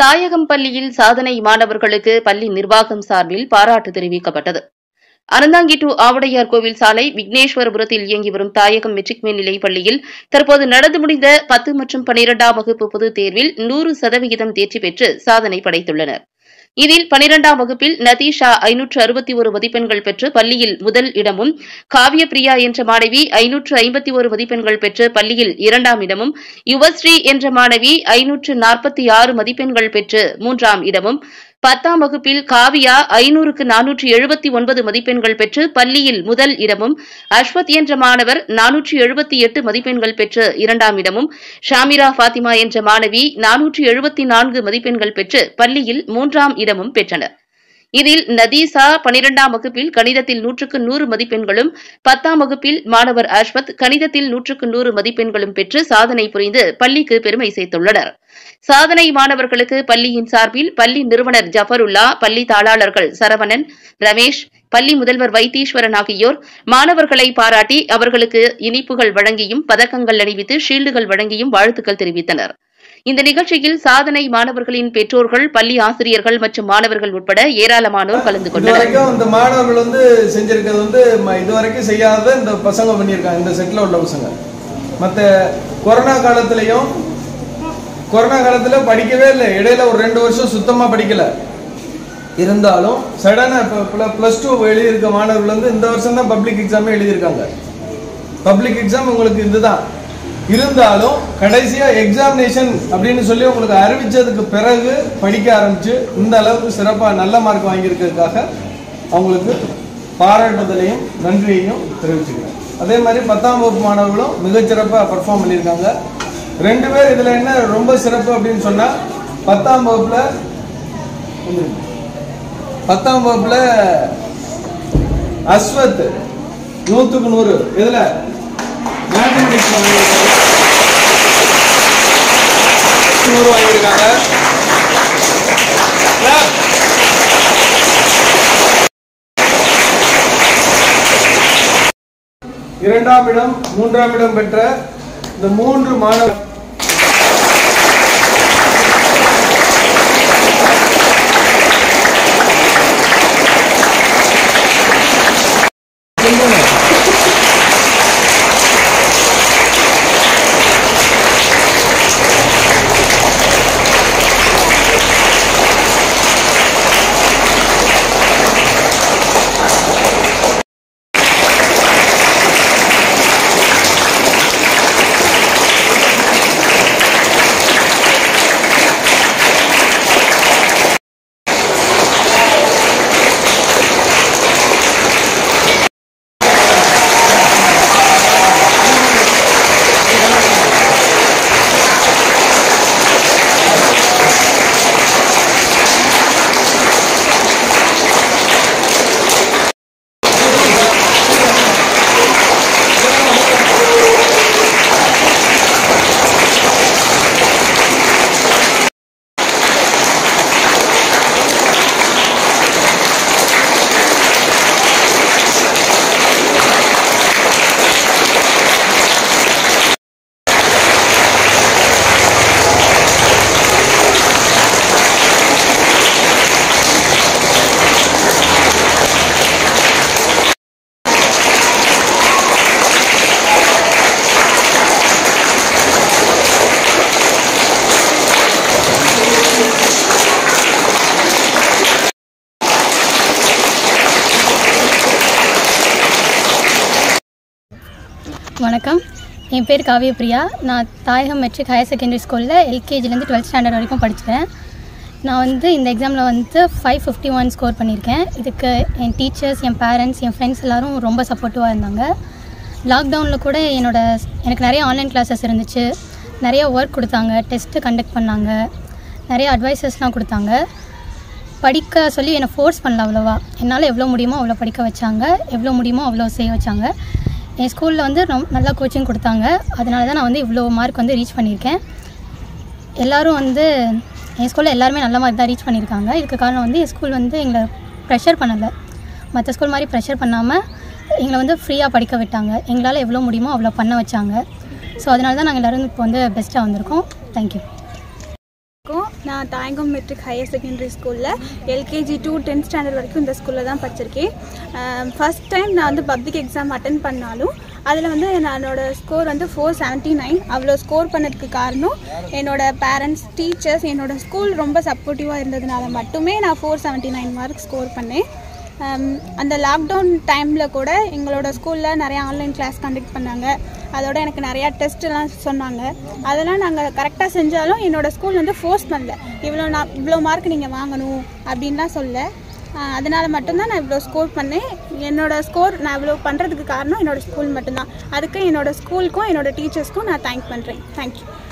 தாயகம் பள்ளியில் சாதனை மாணவர்களுக்கு பள்ளி நிர்வாகம் சார்பில் பாராட்டு தெரிவிக்கப்பட்டது அறந்தாங்கி டு ஆவடையார் கோவில் சாலை விக்னேஸ்வரபுரத்தில் இயங்கி வரும் தாயகம் மெட்ரிக் மேல்நிலைப் பள்ளியில் தற்போது நடந்து முடிந்த பத்து மற்றும் பனிரெண்டாம் வகுப்பு பொதுத் தேர்வில் நூறு சதவிகிதம் தேர்ச்சி பெற்று சாதனை படைத்துள்ளனர் இதில் பனிரெண்டாம் வகுப்பில் நதீஷா ஐநூற்று அறுபத்தி ஒரு மதிப்பெண்கள் பெற்று பள்ளியில் முதல் இடமும் காவியபிரியா என்ற மாணவி ஐநூற்று ஐம்பத்தி ஒரு மதிப்பெண்கள் பெற்று பள்ளியில் இரண்டாம் இடமும் யுவஸ்ரீ என்ற மாணவி ஐநூற்று நாற்பத்தி ஆறு மதிப்பெண்கள் பெற்று மூன்றாம் இடமும் பத்தாம் வகுப்பில் காவியா ஐநூறுக்கு நானூற்று எழுபத்தி ஒன்பது மதிப்பெண்கள் பெற்று பள்ளியில் முதல் இடமும் அஸ்வத் என்ற மாணவர் நானூற்று எழுபத்தி எட்டு மதிப்பெண்கள் பெற்று இரண்டாம் இடமும் ஷாமிரா ஃபாத்திமா என்ற மாணவி நானூற்று எழுபத்தி நான்கு மதிப்பெண்கள் பெற்று பள்ளியில் மூன்றாம் இடமும் பெற்றனர் இதில் நதீசா பனிரெண்டாம் வகுப்பில் கணிதத்தில் நூற்றுக்கு நூறு மதிப்பெண்களும் பத்தாம் வகுப்பில் மாணவர் அஸ்வத் கணிதத்தில் நூற்றுக்கு நூறு மதிப்பெண்களும் பெற்று சாதனை புரிந்து பள்ளிக்கு பெருமை சேர்த்துள்ளனர் சாதனை மாணவர்களுக்கு பள்ளியின் சார்பில் பள்ளி நிறுவனர் ஜஃபருல்லா பள்ளி தாளாளர்கள் சரவணன் ரமேஷ் பள்ளி முதல்வர் வைத்தீஸ்வரன் ஆகியோர் மாணவர்களை பாராட்டி அவர்களுக்கு இனிப்புகள் வழங்கியும் பதக்கங்கள் அணிவித்து ஷீல்டுகள் வழங்கியும் வாழ்த்துக்கள் தெரிவித்தனர் இந்த நிகழ்ச்சியில் சாதனை மாணவர்களின் பெற்றோர்கள் பள்ளி ஆசிரியர்கள் மற்றும் மாணவர்கள் உட்பட ஏராளமானோர் கலந்து கொண்டனர் இதுவரைக்கும் இந்த மாணவர்கள் வந்து செஞ்சிருக்கிறது வந்து ம- இதுவரைக்கும் செய்யாத இந்த பசங்க பண்ணியிருக்காங்க இந்த செட்டில் உள்ள பசங்க மற்ற கொரோனா காலத்துலயும் கொரோனா காலத்துல படிக்கவே இல்லை இடையில ஒரு ரெண்டு வருஷம் சுத்தமா படிக்கல இருந்தாலும் சடனா இப்போ ப்ளஸ் டூ எழுதியிருக்க மாணவர்கள் வந்து இந்த வருஷம் தான் பப்ளிக் எக்ஸாமே எழுதியிருக்காங்க பப்ளிக் எக்ஸாம் உங்களுக்கு இதுதான் இருந்தாலும் கடைசியா எக்ஸாமினேஷன் அப்படின்னு சொல்லி உங்களுக்கு அறிவிச்சதுக்கு பிறகு படிக்க ஆரம்பிச்சு இந்த அளவுக்கு சிறப்பா நல்ல மார்க் வாங்கியிருக்கிறதுக்காக அவங்களுக்கு பாராட்டுதலையும் நன்றியையும் தெரிவிச்சுக்கிறேன் அதே மாதிரி பத்தாம் வகுப்பு மாணவர்களும் மிகச்சிறப்பாக பர்ஃபார்ம் பண்ணியிருக்காங்க ரெண்டு பேர் இதுல என்ன ரொம்ப சிறப்பு அப்படின்னு சொன்னா பத்தாம் வகுப்புல பத்தாம் வகுப்புல அஸ்வத் நூத்துக்கு நூறு இதுல மேத்தமெட்டிக்ஸ் நூறு வாங்கியிருக்காங்க Clap. இரண்டாம் இடம் மூன்றாம் இடம் பெற்ற இந்த மூன்று மாணவர் வணக்கம் என் பேர் காவியபிரியா நான் தாயகம் மெட்ரிக் ஹையர் செகண்டரி ஸ்கூலில் எல்கேஜிலேருந்து டுவெல்த் ஸ்டாண்டர்ட் வரைக்கும் படிச்சிட்டேன் நான் வந்து இந்த எக்ஸாமில் வந்து ஃபைவ் ஃபிஃப்டி ஒன் ஸ்கோர் பண்ணியிருக்கேன் இதுக்கு என் டீச்சர்ஸ் என் பேரண்ட்ஸ் என் ஃப்ரெண்ட்ஸ் எல்லாரும் ரொம்ப சப்போர்ட்டிவாக இருந்தாங்க லாக்டவுனில் கூட என்னோட எனக்கு நிறைய ஆன்லைன் கிளாஸஸ் இருந்துச்சு நிறைய ஒர்க் கொடுத்தாங்க டெஸ்ட்டு கண்டக்ட் பண்ணாங்க நிறைய அட்வைசஸ்லாம் கொடுத்தாங்க படிக்க சொல்லி என்னை ஃபோர்ஸ் பண்ணல அவ்வளோவா என்னால் எவ்வளோ முடியுமோ அவ்வளோ படிக்க வச்சாங்க எவ்வளோ முடியுமோ அவ்வளோ செய்ய வச்சாங்க என் ஸ்கூலில் வந்து ரொம்ப நல்லா கோச்சிங் கொடுத்தாங்க அதனால தான் நான் வந்து இவ்வளோ மார்க் வந்து ரீச் பண்ணியிருக்கேன் எல்லாரும் வந்து என் ஸ்கூலில் எல்லாருமே நல்ல மார்க் தான் ரீச் பண்ணியிருக்காங்க இதுக்கு காரணம் வந்து என் ஸ்கூல் வந்து எங்களை ப்ரெஷர் பண்ணலை மற்ற ஸ்கூல் மாதிரி ப்ரெஷர் பண்ணாமல் எங்களை வந்து ஃப்ரீயாக படிக்க விட்டாங்க எங்களால் எவ்வளோ முடியுமோ அவ்வளோ பண்ண வச்சாங்க ஸோ அதனால தான் நாங்கள் எல்லோரும் இப்போ வந்து பெஸ்ட்டாக வந்திருக்கோம் தேங்க்யூ வணக்கம் நான் தாயங்கம் மெட்ரிக் ஹையர் செகண்டரி ஸ்கூலில் எல்கேஜி டு டென்த் ஸ்டாண்டர்ட் வரைக்கும் இந்த ஸ்கூலில் தான் படிச்சிருக்கேன் ஃபஸ்ட் டைம் நான் வந்து பப்ளிக் எக்ஸாம் அட்டன் பண்ணாலும் அதில் வந்து என்னோட ஸ்கோர் வந்து ஃபோர் செவன்ட்டி நைன் அவ்வளோ ஸ்கோர் பண்ணதுக்கு காரணம் என்னோட பேரண்ட்ஸ் டீச்சர்ஸ் என்னோட ஸ்கூல் ரொம்ப சப்போர்ட்டிவாக இருந்ததுனால மட்டுமே நான் four seventy nine mark score பண்ணேன் Um, அந்த லாக்டவுன் டைமில் கூட எங்களோட ஸ்கூலில் நிறைய ஆன்லைன் கிளாஸ் கண்டக்ட் பண்ணாங்க அதோட எனக்கு நிறையா டெஸ்ட்லாம் சொன்னாங்க அதெல்லாம் நாங்கள் கரெக்டாக செஞ்சாலும் என்னோட ஸ்கூல் வந்து ஃபோர்ஸ் பண்ணல இவ்வளோ நான் இவ்வளோ மார்க் நீங்கள் வாங்கணும் அப்படின்லாம் சொல்ல ஆஹ் அதனால மட்டும்தான் நான் இவ்வளோ ஸ்கோர் பண்ணேன் என்னோட ஸ்கோர் நான் இவ்வளோ பண்ணுறதுக்கு காரணம் என்னோட ஸ்கூல் மட்டும்தான் அதுக்கு என்னோட ஸ்கூலுக்கும் என்னோட டீச்சர்ஸ்க்கும் நான் தேங்க் பண்ணுறேன் தேங்க்யூ